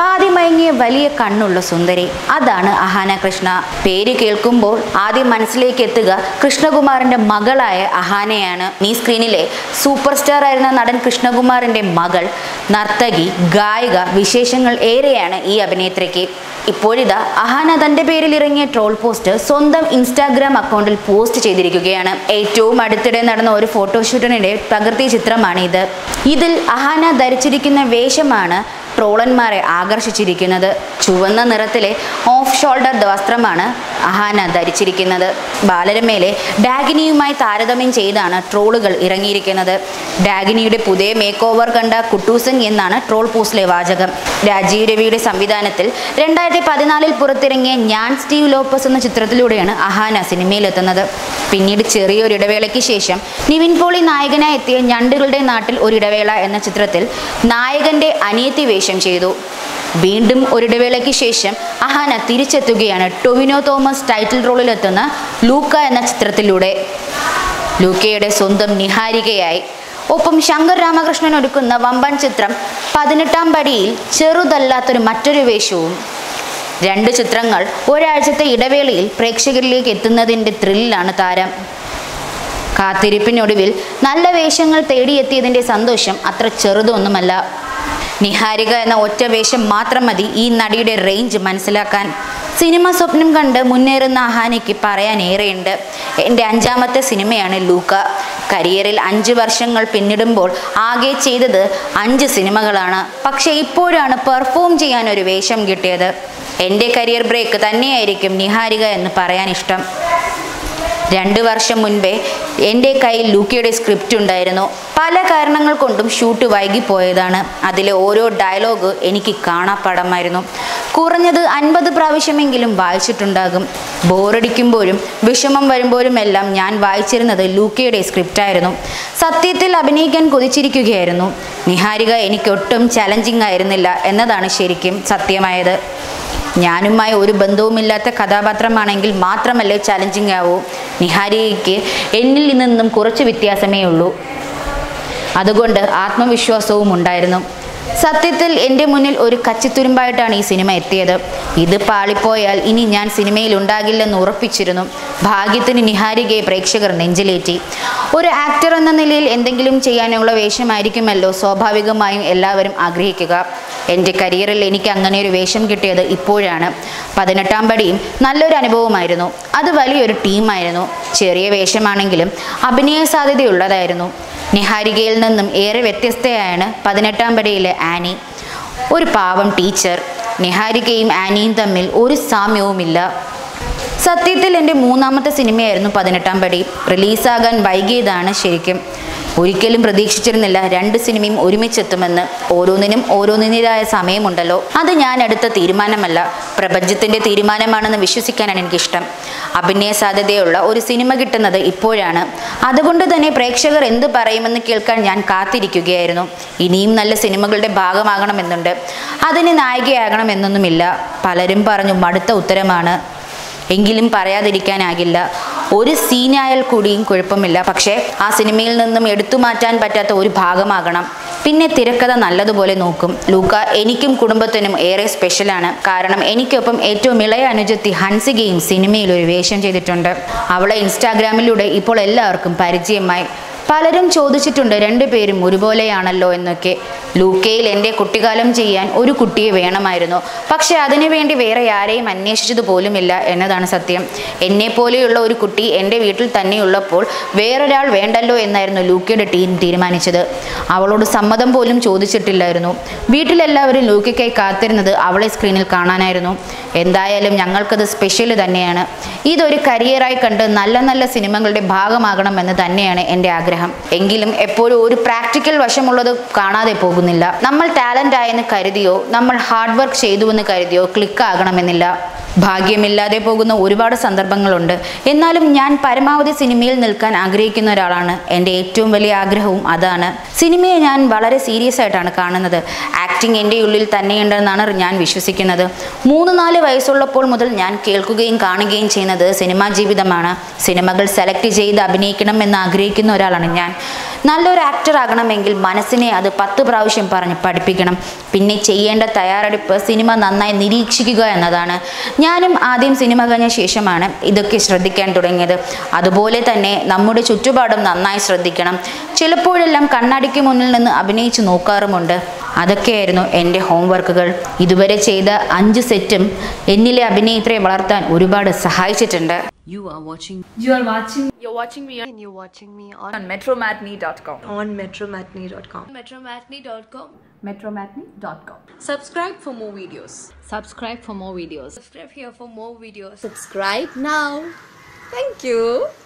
പാതിമയങ്ങിയ വലിയ കണ്ണുള്ള സുന്ദരി അതാണ് അഹാന കൃഷ്ണ പേര് കേൾക്കുമ്പോൾ ആദ്യം മനസ്സിലേക്ക് എത്തുക കൃഷ്ണകുമാറിന്റെ മകളായ അഹാനയാണ് ഈ സ്ക്രീനിലെ സൂപ്പർ സ്റ്റാർ ആയിരുന്ന നടൻ കൃഷ്ണകുമാറിന്റെ മകൾ നർത്തകി ഗായിക വിശേഷങ്ങൾ ഏറെയാണ് ഈ അഭിനേത്രിക്ക് ഇപ്പോഴിതാ അഹാന തന്റെ പേരിൽ ഇറങ്ങിയ ട്രോൾ പോസ്റ്റ് സ്വന്തം ഇൻസ്റ്റാഗ്രാം അക്കൗണ്ടിൽ പോസ്റ്റ് ചെയ്തിരിക്കുകയാണ് ഏറ്റവും അടുത്തിടെ നടന്ന ഒരു ഫോട്ടോഷൂട്ടിനിടെ പകർത്തിയ ചിത്രമാണ് ഇത് ഇതിൽ അഹാന ധരിച്ചിരിക്കുന്ന വേഷമാണ് ട്രോളന്മാരെ ആകർഷിച്ചിരിക്കുന്നത് ചുവന്ന നിറത്തിലെ ഓഫ് ഷോൾഡർ വസ്ത്രമാണ് അഹാന ധരിച്ചിരിക്കുന്നത് ബാലരമയിലെ ഡാഗിനിയുമായി താരതമ്യം ചെയ്താണ് ട്രോളുകൾ ഇറങ്ങിയിരിക്കുന്നത് ഡാഗിനിയുടെ പുതിയ മേക്ക് ഓവർ കണ്ട കുട്ടൂസൻ എന്നാണ് ട്രോൾ പോസ്റ്റിലെ വാചകം രാജീവ് രവിയുടെ സംവിധാനത്തിൽ രണ്ടായിരത്തി പതിനാലിൽ പുറത്തിറങ്ങിയ ഞാൻ സ്റ്റീവ് ലോപ്പസ് എന്ന ചിത്രത്തിലൂടെയാണ് അഹാന സിനിമയിലെത്തുന്നത് പിന്നീട് ചെറിയൊരു ഇടവേളയ്ക്ക് ശേഷം നിവിൻ പോളി നായകനായി എത്തിയ ഞണ്ടുകളുടെ നാട്ടിൽ ഒരിടവേള എന്ന ചിത്രത്തിൽ നായകന്റെ അനിയത്തി വേഷം ചെയ്തു വീണ്ടും ഒരിടവേളയ്ക്ക് ശേഷം അഹാന തിരിച്ചെത്തുകയാണ് ടൊവിനോ തോമസ് ടൈറ്റിൽ റോളിലെത്തുന്ന ലൂക്ക എന്ന ചിത്രത്തിലൂടെ ലൂക്കയുടെ സ്വന്തം നിഹാരികയായി ഒപ്പം ശങ്കർ രാമകൃഷ്ണൻ ഒരുക്കുന്ന വമ്പൻ ചിത്രം പതിനെട്ടാം പടിയിൽ ചെറുതല്ലാത്തൊരു മറ്റൊരു വേഷവും രണ്ട് ചിത്രങ്ങൾ ഒരാഴ്ചത്തെ ഇടവേളയിൽ പ്രേക്ഷകരിലേക്ക് എത്തുന്നതിൻ്റെ ത്രില്ലാണ് താരം കാത്തിരിപ്പിനൊടുവിൽ നല്ല വേഷങ്ങൾ തേടിയെത്തിയതിൻ്റെ സന്തോഷം അത്ര ചെറുതൊന്നുമല്ല നിഹാരിക എന്ന ഒറ്റ വേഷം മാത്രം മതി ഈ നടിയുടെ റേഞ്ച് മനസ്സിലാക്കാൻ സിനിമ സ്വപ്നം കണ്ട് മുന്നേറുന്ന അഹാനിക്ക് പറയാൻ ഏറെയുണ്ട് എൻ്റെ അഞ്ചാമത്തെ സിനിമയാണ് ലൂക്ക കരിയറിൽ അഞ്ച് വർഷങ്ങൾ പിന്നിടുമ്പോൾ ആകെ ചെയ്തത് അഞ്ച് സിനിമകളാണ് പക്ഷേ ഇപ്പോഴാണ് പെർഫോം ചെയ്യാൻ ഒരു വേഷം കിട്ടിയത് എൻ്റെ കരിയർ ബ്രേക്ക് തന്നെയായിരിക്കും നിഹാരിക എന്ന് പറയാൻ ഇഷ്ടം രണ്ട് വർഷം മുൻപേ എൻ്റെ കയ്യിൽ ലൂക്കയുടെ സ്ക്രിപ്റ്റ് ഉണ്ടായിരുന്നു പല കാരണങ്ങൾ കൊണ്ടും ഷൂട്ട് വൈകിപ്പോയതാണ് അതിലെ ഓരോ ഡയലോഗ് എനിക്ക് കാണാപ്പാടമായിരുന്നു കുറഞ്ഞത് അൻപത് പ്രാവശ്യമെങ്കിലും വായിച്ചിട്ടുണ്ടാകും ബോറടിക്കുമ്പോഴും വിഷമം വരുമ്പോഴും എല്ലാം ഞാൻ വായിച്ചിരുന്നത് ലൂക്കയുടെ സ്ക്രിപ്റ്റായിരുന്നു സത്യത്തിൽ അഭിനയിക്കാൻ കൊതിച്ചിരിക്കുകയായിരുന്നു നിഹാരിക എനിക്കൊട്ടും ചലഞ്ചിങ് ആയിരുന്നില്ല എന്നതാണ് ശരിക്കും സത്യമായത് ഞാനുമായി ഒരു ബന്ധവുമില്ലാത്ത കഥാപാത്രമാണെങ്കിൽ മാത്രമല്ലേ ചലഞ്ചിങ് ആവൂ നിഹാരികയ്ക്ക് എന്നിൽ നിന്നും കുറച്ച് വ്യത്യാസമേ ഉള്ളൂ അതുകൊണ്ട് ആത്മവിശ്വാസവും ഉണ്ടായിരുന്നു സത്യത്തിൽ എൻ്റെ മുന്നിൽ ഒരു കച്ചിത്തുരുമ്പായിട്ടാണ് ഈ സിനിമ എത്തിയത് ഇത് പാളിപ്പോയാൽ ഇനി ഞാൻ സിനിമയിൽ ഉണ്ടാകില്ലെന്ന് ഉറപ്പിച്ചിരുന്നു ഭാഗ്യത്തിന് നിഹാരികയെ പ്രേക്ഷകർ നെഞ്ചിലേറ്റി ഒരു ആക്ടർ എന്ന നിലയിൽ എന്തെങ്കിലും ചെയ്യാനുള്ള വേഷമായിരിക്കുമല്ലോ സ്വാഭാവികമായും എല്ലാവരും ആഗ്രഹിക്കുക എൻ്റെ കരിയറിൽ എനിക്ക് അങ്ങനെ ഒരു വേഷം കിട്ടിയത് ഇപ്പോഴാണ് പതിനെട്ടാം പടിയും നല്ലൊരു അനുഭവമായിരുന്നു അത് വലിയൊരു ടീമായിരുന്നു ചെറിയ വേഷമാണെങ്കിലും അഭിനയ സാധ്യതയുള്ളതായിരുന്നു നിഹാരികയിൽ നിന്നും ഏറെ വ്യത്യസ്തയാണ് പതിനെട്ടാം പടിയിലെ ആനി ഒരു പാവം ടീച്ചർ നിഹാരികയും ആനിയും തമ്മിൽ ഒരു സാമ്യവുമില്ല സത്യത്തിൽ എൻ്റെ മൂന്നാമത്തെ സിനിമയായിരുന്നു പതിനെട്ടാം പടി റിലീസാകാൻ വൈകിയതാണ് ശരിക്കും ഒരിക്കലും പ്രതീക്ഷിച്ചിരുന്നില്ല രണ്ട് സിനിമയും ഒരുമിച്ചെത്തുമെന്ന് ഓരോന്നിനും ഓരോന്നിൻ്റെതായ സമയമുണ്ടല്ലോ അത് ഞാൻ എടുത്ത തീരുമാനമല്ല പ്രപഞ്ചത്തിൻ്റെ തീരുമാനമാണെന്ന് വിശ്വസിക്കാനാണ് എനിക്കിഷ്ടം അഭിനയ സാധ്യതയുള്ള ഒരു സിനിമ കിട്ടുന്നത് ഇപ്പോഴാണ് അതുകൊണ്ട് തന്നെ പ്രേക്ഷകർ എന്ത് പറയുമെന്ന് കേൾക്കാൻ ഞാൻ കാത്തിരിക്കുകയായിരുന്നു ഇനിയും നല്ല സിനിമകളുടെ ഭാഗമാകണമെന്നുണ്ട് അതിന് നായികയാകണമെന്നൊന്നുമില്ല പലരും പറഞ്ഞു മടുത്ത ഉത്തരമാണ് എങ്കിലും പറയാതിരിക്കാനാകില്ല ഒരു സീനായാൽ കൂടിയും കുഴപ്പമില്ല പക്ഷേ ആ സിനിമയിൽ നിന്നും എടുത്തു മാറ്റാൻ പറ്റാത്ത ഒരു ഭാഗമാകണം പിന്നെ തിരക്കഥ നല്ലതുപോലെ നോക്കും ലൂക്ക എനിക്കും കുടുംബത്തിനും ഏറെ സ്പെഷ്യലാണ് കാരണം എനിക്കൊപ്പം ഏറ്റവും ഇളയ അനുജത്തി ഹൻസികയും സിനിമയിൽ ഒരു വേഷം ചെയ്തിട്ടുണ്ട് അവളെ ഇൻസ്റ്റാഗ്രാമിലൂടെ ഇപ്പോൾ എല്ലാവർക്കും പരിചയമായി പലരും ചോദിച്ചിട്ടുണ്ട് രണ്ടുപേരും ഒരുപോലെയാണല്ലോ എന്നൊക്കെ ലൂക്കയിൽ എൻ്റെ കുട്ടിക്കാലം ചെയ്യാൻ ഒരു കുട്ടിയെ വേണമായിരുന്നു പക്ഷെ അതിനുവേണ്ടി വേറെ ആരെയും അന്വേഷിച്ചത് പോലുമില്ല എന്നതാണ് സത്യം എന്നെ പോലെയുള്ള ഒരു കുട്ടി എൻ്റെ വീട്ടിൽ തന്നെയുള്ളപ്പോൾ വേറൊരാൾ വേണ്ടല്ലോ എന്നായിരുന്നു ലൂക്കയുടെ ടീം തീരുമാനിച്ചത് അവളോട് സമ്മതം പോലും ചോദിച്ചിട്ടില്ലായിരുന്നു വീട്ടിലെല്ലാവരും ലൂക്കയ്ക്കായി കാത്തിരുന്നത് അവളെ സ്ക്രീനിൽ കാണാനായിരുന്നു എന്തായാലും ഞങ്ങൾക്കത് സ്പെഷ്യൽ തന്നെയാണ് ഇതൊരു കരിയറായി കണ്ട് നല്ല നല്ല സിനിമകളുടെ ഭാഗമാകണമെന്ന് തന്നെയാണ് എൻ്റെ ആഗ്രഹം എങ്കിലും എപ്പോഴും ഒരു പ്രാക്ടിക്കൽ വശമുള്ളത് കാണാതെ പോകുന്നില്ല നമ്മൾ ടാലൻ്റ് ആയെന്ന് കരുതിയോ നമ്മൾ ഹാർഡ് വർക്ക് ചെയ്തുവെന്ന് കരുതിയോ ക്ലിക്ക് ആകണമെന്നില്ല ഭാഗ്യമില്ലാതെ പോകുന്ന ഒരുപാട് സന്ദർഭങ്ങളുണ്ട് എന്നാലും ഞാൻ പരമാവധി സിനിമയിൽ നിൽക്കാൻ ആഗ്രഹിക്കുന്ന ഒരാളാണ് എൻ്റെ ഏറ്റവും വലിയ ആഗ്രഹവും അതാണ് സിനിമയെ ഞാൻ വളരെ സീരിയസ് ആയിട്ടാണ് കാണുന്നത് ആക്ടിങ് എൻ്റെ ഉള്ളിൽ തന്നെയുണ്ടെന്നാണ് ഞാൻ വിശ്വസിക്കുന്നത് മൂന്ന് നാല് വയസ്സുള്ളപ്പോൾ മുതൽ ഞാൻ കേൾക്കുകയും കാണുകയും ചെയ്യുന്നത് സിനിമാ ജീവിതമാണ് സിനിമകൾ സെലക്ട് ചെയ്ത് അഭിനയിക്കണം എന്ന് ആഗ്രഹിക്കുന്ന ഒരാളാണ് ഞാൻ നല്ലൊരു ആക്ടർ ആകണമെങ്കിൽ മനസ്സിനെ അത് പത്ത് പ്രാവശ്യം പറഞ്ഞ് പഠിപ്പിക്കണം പിന്നെ ചെയ്യേണ്ട തയ്യാറെടുപ്പ് സിനിമ നന്നായി നിരീക്ഷിക്കുക എന്നതാണ് ഞാനും ആദ്യം സിനിമ കഴിഞ്ഞ ശേഷമാണ് ഇതൊക്കെ ശ്രദ്ധിക്കാൻ തുടങ്ങിയത് അതുപോലെ തന്നെ നമ്മുടെ ചുറ്റുപാടും നന്നായി ശ്രദ്ധിക്കണം ചിലപ്പോഴെല്ലാം കണ്ണാടിക്ക് മുന്നിൽ നിന്ന് അഭിനയിച്ച് നോക്കാറുമുണ്ട് അതൊക്കെയായിരുന്നു എൻ്റെ ഹോംവർക്കുകൾ ഇതുവരെ ചെയ്ത അഞ്ച് സെറ്റും എന്നിലെ അഭിനേത്രിയെ വളർത്താൻ ഒരുപാട് സഹായിച്ചിട്ടുണ്ട് You are watching You are watching You're watching me on, and you're watching me on, on metromatney.com. on metromatney.com. Metromatney.com. metromatney.com. Subscribe for more videos. subscribe for more videos. Subscribe here for more videos. Subscribe now. Thank you.